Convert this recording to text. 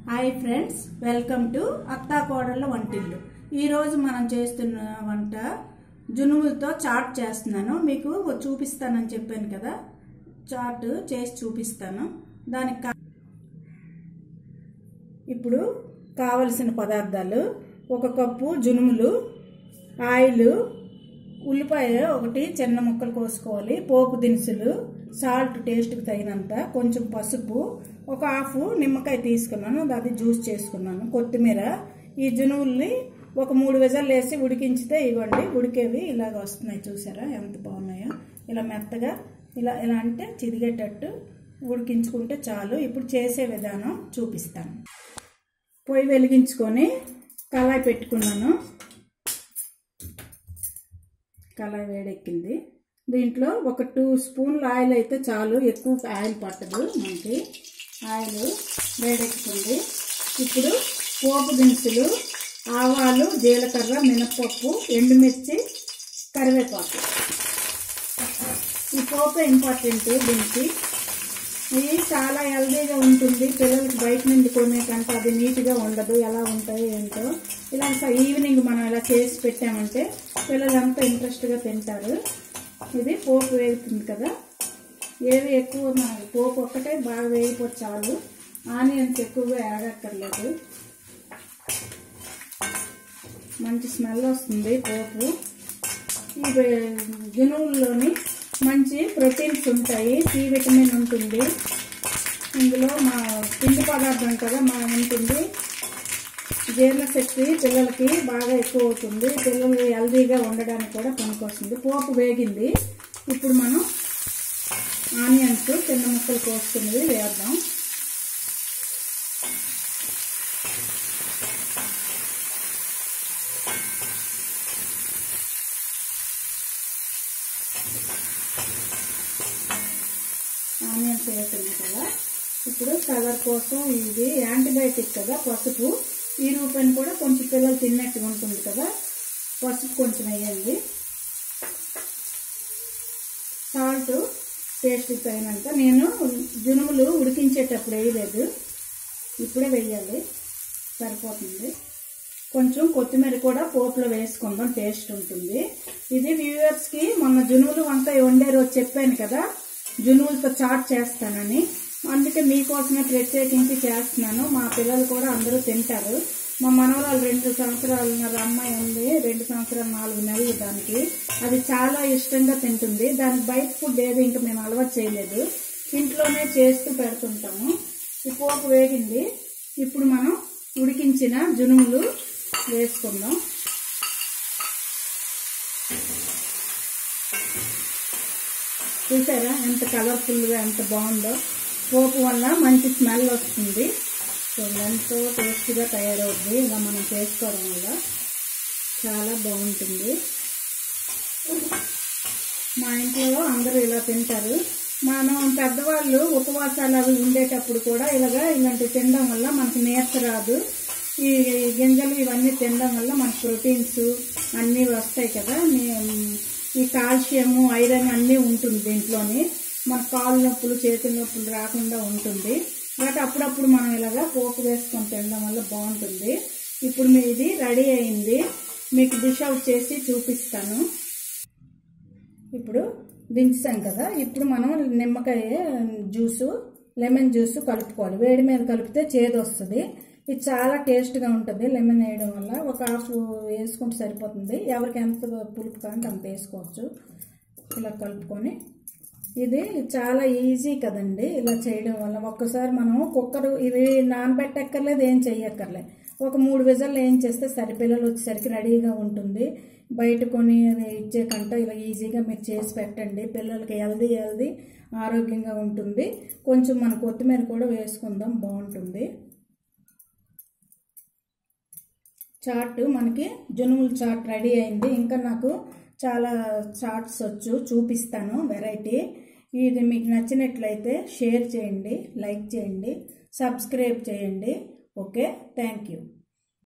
hi friends welcome to అత్తా కోడళ్ళ వంటిల్లు ఈరోజు మనం చేస్తున్న వంట జునుములతో చాట్ చేస్తున్నాను మీకు చూపిస్తానని చెప్పాను కదా చాట్ చేసి చూపిస్తాను దానికి కా- ఇప్పుడు కావలసిన పదార్థాలు ఒక కప్పు జునుములు ఆయిల్ ఉల్లిపాయ ఒకటి చిన్న ముక్కలు కోసుకోవాలి పోపు దినుసులు సాల్ట్ టేస్ట్కి తగినంత కొంచెం పసుపు ఒక హాఫ్ నిమ్మకాయ తీసుకున్నాను అది జ్యూస్ చేసుకున్నాను కొత్తిమీర ఈ జునువుల్ని ఒక మూడు విజలు వేసి ఉడికించితే ఇవ్వండి ఉడికేవి ఇలాగ వస్తున్నాయి చూసారా ఎంత బాగున్నాయో ఇలా మెత్తగా ఇలా ఇలా అంటే చిదిగేటట్టు ఉడికించుకుంటే చాలు ఇప్పుడు చేసే విధానం చూపిస్తాను పొయ్యి వెలిగించుకొని కళాయి పెట్టుకున్నాను కళాయి వేడెక్కింది దీంట్లో ఒక టూ స్పూన్ల ఆయిల్ అయితే చాలు ఎక్కువ ఆయిల్ పట్టదు మనకి ఆయిల్ వేడెక్కుతుంది ఇప్పుడు పోపు దినుసులు ఆవాలు జీలకర్ర మినపప్పు ఎండుమిర్చి కరివేపాకు ఈ పోపు ఇంపార్టెంట్ దీనికి ఇది చాలా హెల్దీగా ఉంటుంది పిల్లలకి బయట నుండి కొనే కంటే అది నీట్గా ఉండదు ఎలా ఉంటాయో ఏంటో ఇలా స- ఈవినింగ్ మనం ఇలా చేసి పెట్టామంటే పిల్లలంతా ఇంట్రెస్ట్గా తింటారు ఇది పోపు వేగుతుంది కదా ఏవి ఎక్కువ మనకి పోపు ఒక్కటే బాగా వేగిపోతే చాలు ఆనియన్స్ ఎక్కువగా యాడక్కర్లేదు మంచి స్మెల్ వస్తుంది పోపు ఈ జనువుల్లోని మంచి ప్రోటీన్స్ ఉంటాయి సి విటమిన్ ఉంటుంది ఇందులో మా పిండి పదార్థం కదా మా ఉంటుంది జీర్ణశక్తి పిల్లలకి బాగా ఎక్కువ అవుతుంది పిల్లలు హెల్దీగా ఉండడానికి కూడా పనికొస్తుంది పోపు వేగింది ఇప్పుడు మనం ఆనియన్స్ చిన్న ముక్కలు కోసుకున్నది వేద్దాం ఆనియన్స్ వేసింది కదా ఇప్పుడు కలర్ కోసం ఇది యాంటీబయాటిక్ కదా పసుపు ఈ రూపాయని కూడా కొంచెం పిల్లలు తిన్నట్టుగా ఉంటుంది కదా పసుపు కొంచెం వేయండి సాల్ట్ టేస్ట్ తగినంత నేను జునుములు ఉడికించేటప్పుడు వేయలేదు ఇప్పుడే వేయాలి సరిపోతుంది కొంచెం కొత్తిమీర కూడా పోపులో వేసుకుందాం టేస్ట్ ఉంటుంది ఇది వ్యూవర్స్కి మొన్న జునువులు వంకాయ వండే రోజు చెప్పాను కదా జునువులతో చాట్ చేస్తానని అందుకే మీకోసమే ప్రత్యేకించి చేస్తున్నాను మా పిల్లలు కూడా అందరూ తింటారు మా మనవరాలు రెండు సంవత్సరాలున్నర అమ్మాయి ఉంది రెండు సంవత్సరాలు నాలుగు నెలలు దానికి అది చాలా ఇష్టంగా తింటుంది దానికి బయట ఫుడ్ ఏది ఇంకా మేము అలవాటు చేయలేదు ఇంట్లోనే చేస్తూ పెడుతుంటాము ఈ పోపు వేగింది ఇప్పుడు మనం ఉడికించిన జునుములు వేసుకుందాం చూసారా ఎంత కలర్ఫుల్గా ఎంత బాగుందో పోపు వల్ల మంచి స్మెల్ వస్తుంది సో ఎంతో టేస్టీగా తయారవుద్ది ఇలా మనం చేసుకోవడం వల్ల చాలా బాగుంటుంది మా ఇంట్లో అందరూ ఇలా తింటారు మనం పెద్దవాళ్ళు ఉపవాసాలు అవి ఉండేటప్పుడు కూడా ఇలాగా ఇలాంటి తినడం వల్ల మనకి నీరస రాదు ఈ గింజలు ఇవన్నీ తినడం వల్ల మనకి ప్రోటీన్స్ అన్నీ వస్తాయి కదా మీ- ఈ కాల్షియము ఐరన్ అన్నీ ఉంటుంది దీంట్లోని మన కాళ్ళు నొప్పులు చేతుల నొప్పులు రాకుండా ఉంటుంది బట్ అప్పుడప్పుడు మనం ఇలాగా పోపు వేసుకొని తినడం వల్ల బాగుంటుంది ఇప్పుడు మీ ఇది రెడీ అయింది మీకు డిష్ అవుట్ చేసి చూపిస్తాను ఇప్పుడు దించాం కదా ఇప్పుడు మనం నిమ్మకాయ జ్యూసు లెమన్ జ్యూస్ కలుపుకోవాలి వేడి మీద కలిపితే చేదు వస్తుంది ఇది చాలా టేస్ట్గా ఉంటుంది లెమన్ వేయడం వల్ల ఒక హాఫ్ వేసుకుంటే సరిపోతుంది ఎవరికి ఎంత పులుపు కావాలంటే అంత వేసుకోవచ్చు ఇలా కలుపుకొని ఇది చాలా ఈజీ కదండి ఇలా చేయడం వల్ల ఒక్కసారి మనం కుక్కర్ ఇది నానబెట్టక్కర్లేదు ఏం చెయ్యక్కర్లేదు ఒక మూడు విజల్లో ఏం చేస్తే సరి పిల్లలు వచ్చేసరికి రెడీగా ఉంటుంది బయట కొని అది ఇచ్చే కంటే ఇలా ఈజీగా మీరు చేసి పెట్టండి పిల్లలకి హెల్దీ హెల్దీ ఆరోగ్యంగా ఉంటుంది కొంచెం మన కొత్తిమీర కూడా వేసుకుందాం బాగుంటుంది చాట్ మనకి జునుముల చాట్ రెడీ అయింది ఇంకా నాకు చాలా చాట్స్ వచ్చు చూపిస్తాను వెరైటీ ఇది మీకు నచ్చినట్లయితే షేర్ చేయండి లైక్ చేయండి సబ్స్క్రైబ్ చేయండి ఓకే థ్యాంక్ యూ